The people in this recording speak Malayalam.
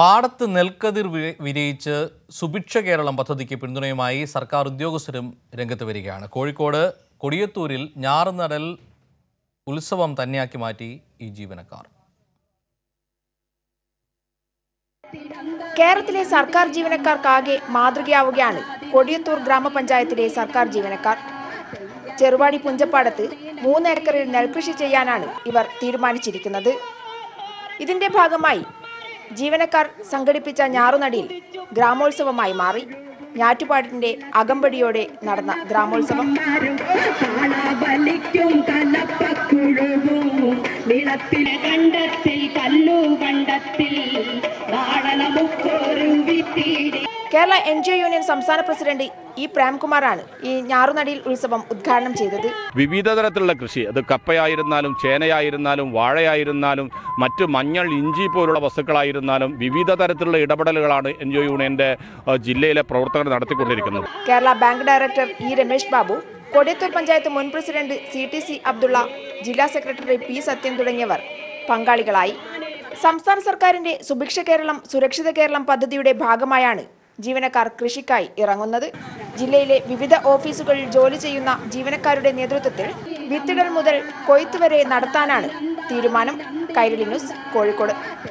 പാടത്ത് നെൽക്കതിർ വി- വിരിയിച്ച് സുഭിക്ഷ കേരളം പദ്ധതിക്ക് പിന്തുണയുമായി സർക്കാർ ഉദ്യോഗസ്ഥരും രംഗത്ത് വരികയാണ് കോഴിക്കോട് കൊടിയത്തൂരിൽ ഞാറുനടൽ ഉത്സവം തന്നെയാക്കി മാറ്റി ഈ ജീവനക്കാർ കേരളത്തിലെ സർക്കാർ ജീവനക്കാർക്കാകെ മാതൃകയാവുകയാണ് കൊടിയത്തൂർ ഗ്രാമപഞ്ചായത്തിലെ സർക്കാർ ജീവനക്കാർ ചെറുവാടി പുഞ്ചപ്പാടത്ത് മൂന്ന് ഏക്കറിൽ നെൽകൃഷി ചെയ്യാനാണ് ഇവർ തീരുമാനിച്ചിരിക്കുന്നത് ഇതിന്റെ ഭാഗമായി ജീവനക്കാർ സംഘടിപ്പിച്ച ഞാറുനടിയിൽ ഗ്രാമോത്സവമായി മാറി ഞാറ്റുപാടിന്റെ അകമ്പടിയോടെ നടന്ന ഗ്രാമോത്സവം വലിക്കും കലപ്പക്കുഴുവും നിളത്തിലെ കണ്ടത്തിൽ കല്ലു കണ്ടത്തിൽ വാഴണമുക്കൊരു വിത്തിരി Kerala N G O union സംസ്ഥാന പ്രസിഡന്റ് ഇ പ്രേംകുമാറാണ് ഈ ഞാറുനടിയിൽ ഉത്സവം ഉദ്ഘാടനം ചെയ്തത് വിവിധ തരത്തിലുള്ള കൃഷി അത് കപ്പയായിരുന്നാലും ചേനയായിരുന്നാലും വാഴയായിരുന്നാലും മറ്റ് മഞ്ഞൾ ഇഞ്ചി പോലുള്ള വസ്തുക്കളായിരുന്നാലും വിവിധ തരത്തിലുള്ള ഇടപെടലുകളാണ് എൻ ജി ഒ യൂണിയൻ്റെ ഏഹ്, ജില്ലയിലെ പ്രവർത്തകർ നടത്തിക്കൊണ്ടിരിക്കുന്നത് Kerala bank director E Ramesh Babu Kodiyathur panchayat മുൻ president C T C Abdullah ജില്ലാ സെക്രട്ടറി പി സത്യൻ തുടങ്ങിയവർ പങ്കാളികളായി സംസ്ഥാന സർക്കാരിന്റെ സുഭിക്ഷ കേരളം സുരക്ഷിത കേരളം പദ്ധതിയുടെ ഭാഗമായാണ് ജീവനക്കാർ കൃഷിക്കായി ഇറങ്ങുന്നത് ജില്ലയിലെ വിവിധ ഓഫീസുകളിൽ ജോലി ചെയ്യുന്ന ജീവനക്കാരുടെ നേതൃത്വത്തിൽ വിത്തിടൽ മുതൽ കൊയ്ത്ത് വരെ നടത്താനാണ് തീരുമാനം കൈരളി ന്യൂസ് കോഴിക്കോട്